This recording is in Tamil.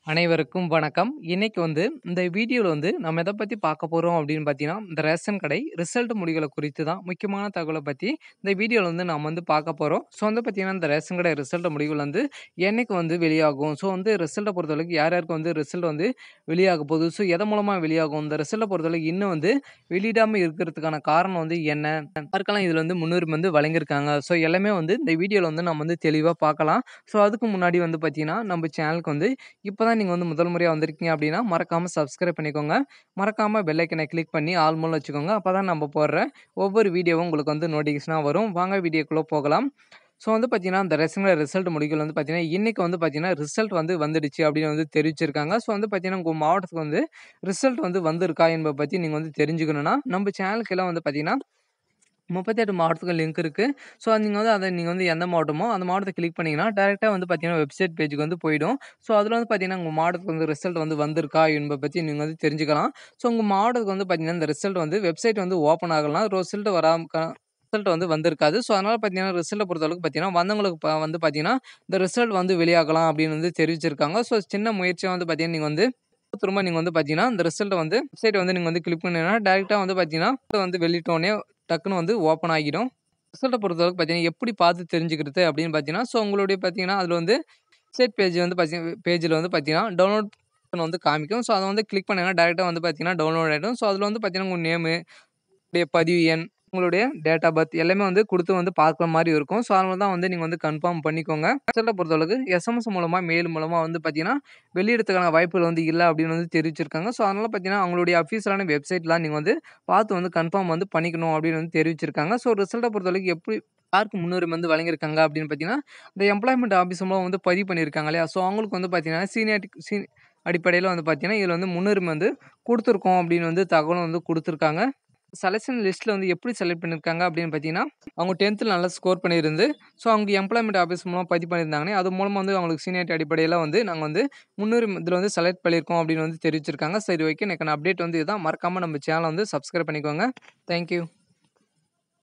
அனைவருக்கும் வணக்கம். இன்னைக்கு வந்து இந்த வீடியோல வந்து நம்ம எத பத்தி பார்க்க போறோம் அப்படின்னு பார்த்தீங்கன்னா, இந்த ரேஷன் கடை ரிசல்ட் முடிவுகள குறித்து தான் முக்கியமான தகவல பத்தி இந்த வீடியோல வந்து நாம வந்து பார்க்க போறோம். ஸோ வந்து பார்த்தீங்கன்னா, இந்த ரேஷன் கடை ரிசல்ட் முடிவுகள் வந்து என்னைக்கு வந்து வெளியாகும்? ஸோ வந்து ரிசல்ட்ட பொறுத்தவரைக்கும் யார் யாருக்கு வந்து ரிசல்ட் வந்து வெளியாக போகுது? ஸோ எதன் மூலமா வெளியாகும்? இந்த ரிசல்ட்ட பொறுத்தவரைக்கும் இன்னும் வந்து வெளியிடாம இருக்கிறதுக்கான காரணம் வந்து என்ன? யாருக்கெல்லாம் இதுல வந்து முன்னுரிமை வந்து வழங்கியிருக்காங்க? ஸோ எல்லாமே வந்து இந்த வீடியோல வந்து நம்ம வந்து தெளிவா பார்க்கலாம். ஸோ அதுக்கு முன்னாடி வந்து பார்த்தீங்கன்னா, நம்ம சேனலுக்கு வந்து இப்ப தான் நீங்க வந்து முதல் முறையா வந்திருக்கீங்க அப்படின்னா, மறக்காம சப்ஸ்கிரைப் பண்ணிக்கோங்க. மறக்காம பெல் ஐக்கன கிளிக் பண்ணி ஆல் மோட்ல வச்சுக்கோங்க. அப்பதான் நம்ம போடுற ஒவ்வொரு வீடியோவும் உங்களுக்கு வந்து நோட்டிஃபிகேஷனா வரும். வாங்க வீடியோக்குள்ள போகலாம். ஸோ வந்து பார்த்தீங்கன்னா, இந்த ரேஷன் கடை ரிசல்ட் முடிவுகள் வந்து பார்த்தீங்கன்னா, இன்னைக்கு வந்து பார்த்தீங்கன்னா, ரிசல்ட் வந்து வந்துடுச்சு அப்படின்னு வந்து தெரிவிச்சிருக்காங்க. ஸோ வந்து பார்த்தீங்கன்னா, உங்க மாவட்டத்துக்கு வந்து ரிசல்ட் வந்து வந்திருக்கா என்பத பத்தி நீங்க வந்து தெரிஞ்சுக்கணும்னா, நம்ம சேனலுக்கு கீழ வந்து பார்த்தீங்கன்னா 38 மாவட்டத்துக்கு லிங்க் இருக்கு. ஸோ நீங்க வந்து அத நீங்க வந்து எந்த மாவட்டமோ, அந்த மாவட்டத்த கிளிக் பண்ணீங்கன்னா, டைரக்ட்டா வந்து பார்த்தீங்கன்னா, வெப்சைட் பேஜ்க்கு வந்து போயிடும். ஸோ அதுல வந்து பார்த்தீங்கன்னா, உங்க மாவட்டத்துக்கு வந்து ரிசல்ட் வந்து வந்திருக்கா என்பத பத்தி நீங்க வந்து தெரிஞ்சுக்கலாம். ஸோ உங்க மாவட்டத்துக்கு வந்து பார்த்தீங்கன்னா, இந்த ரிசல்ட் வந்து வெப்சைட் வந்து ஓப்பன் ஆகலாம். ரிசல்ட் வராம க ரிசல்ட் வந்து வந்திருக்காது. ஸோ அதனால பார்த்தீங்கன்னா, ரிசல்ட்ட பொறுத்தளவுக்கு பார்த்தீங்கன்னா, வந்தவங்களுக்கு ப வந்து பார்த்தீங்கன்னா, இந்த ரிசல்ட் வந்து வெளியாகலாம் அப்படின்னு வந்து தெரிவிச்சிருக்காங்க. ஸோ சின்ன முயற்சியா வந்து பார்த்தீங்கன்னா, நீங்க வந்து திரும்ப நீங்க வந்து பார்த்தீங்கன்னா, இந்த ரிசல்ட்ட வந்து வெப்சைட் வந்து நீங்க வந்து கிளிக் பண்ணீங்கன்னா, டைரக்ட்டா வந்து பார்த்தீங்கன்னா, வந்து வெளியிட்டோனே டக்குனு வந்து ஓப்பன் ஆகிடும். ரிசல்ட்ட பொறுத்தளவுக்கு பார்த்தீங்கன்னா, எப்படி பார்த்து தெரிஞ்சுக்கிறது அப்படின்னு பார்த்தீங்கன்னா, ஸோ உங்களுடைய பார்த்தீங்கன்னா, அதுல வந்து வெப்சைட் பேஜ் வந்து பார்த்தீங்க பேஜ்ல வந்து பார்த்தீங்கன்னா, டவுன்லோட் பட்டன் வந்து காமிக்கும். ஸோ அத வந்து கிளிக் பண்ணீங்கன்னா, டைரக்ட்டா வந்து பார்த்தீங்கன்னா, டவுன்லோட் ஆயிடும். ஸோ அதுல வந்து பார்த்தீங்கன்னா, உங்க நேமு, உங்களுடைய பதிவு எண், உங்களுடைய டேட் ஆஃப் பர்த் எல்லாமே வந்து குடுத்து வந்து பார்க்குற மாரி இருக்கும். ஸோ அதனால தான் வந்து நீங்க வந்து கன்ஃபார்ம் பண்ணிக்கோங்க. ரிசல்ட்ட பொறுத்தளவுக்கு எஸ்எம்எஸ் மூலமா, மெயில் மூலமா வந்து பார்த்தீங்கன்னா, வெளியிடறதுக்கான வாய்ப்புகள் வந்து இல்ல அப்படின்னு வந்து தெரிவிச்சிருக்காங்க. ஸோ அதனால பார்த்தீங்கன்னா, அவங்களுடைய அஃபிஷியலான வெப்சைட்லாம் நீங்க வந்து பார்த்து வந்து கன்ஃபார்ம் வந்து பண்ணிக்கணும் அப்படின்னு வந்து தெரிவிச்சிருக்காங்க. ஸோ ரிசல்ட்ட பொறுத்தவரைக்கும் எப்படி யாருக்கு முன்னுரிமை வந்து வழங்கியிருக்காங்க அப்படின்னு பார்த்தீங்கன்னா, இந்த எம்ப்ளாய்மென்ட் ஆஃபீஸ் மூலம் வந்து பதிவு பண்ணியிருக்காங்க இல்லையா? ஸோ அவங்களுக்கு வந்து பார்த்தீங்கன்னா, சீனியாரிட்டி சீ அடிப்படையில வந்து பார்த்தீங்கன்னா, இதுல வந்து முன்னுரிமை வந்து குடுத்துருக்கோம் அப்படின்னு வந்து தகவலும் வந்து குடுத்துருக்காங்க. செலக்ஷன் லிஸ்ட்ல வந்து எப்படி செலக்ட் பண்ணியிருக்காங்க அப்படின்னு பார்த்தீங்கன்னா, அவங்க 10த்ல நல்லா ஸ்கோர் பண்ணியிருந்து, ஸோ அவங்க எம்ப்ளாய்மென்ட் ஆஃபீஸ் மூலமா பதிவு பண்ணியிருந்தாங்கன்னே, அது மூலமா வந்து அவங்களுக்கு சீனியாரிட்டி அடிப்படையில வந்து நாங்க வந்து முன்னுரிமை இதுல வந்து செலக்ட் பண்ணியிருக்கோம் அப்படின்னு வந்து தெரிவிச்சிருக்காங்க. சரி ஓகே. இன்னைக்கான அப்டேட் வந்து இதுதான். மறக்காம நம்ம சேனல வந்து சப்ஸ்கிரைப் பண்ணிக்கோங்க. Thank you.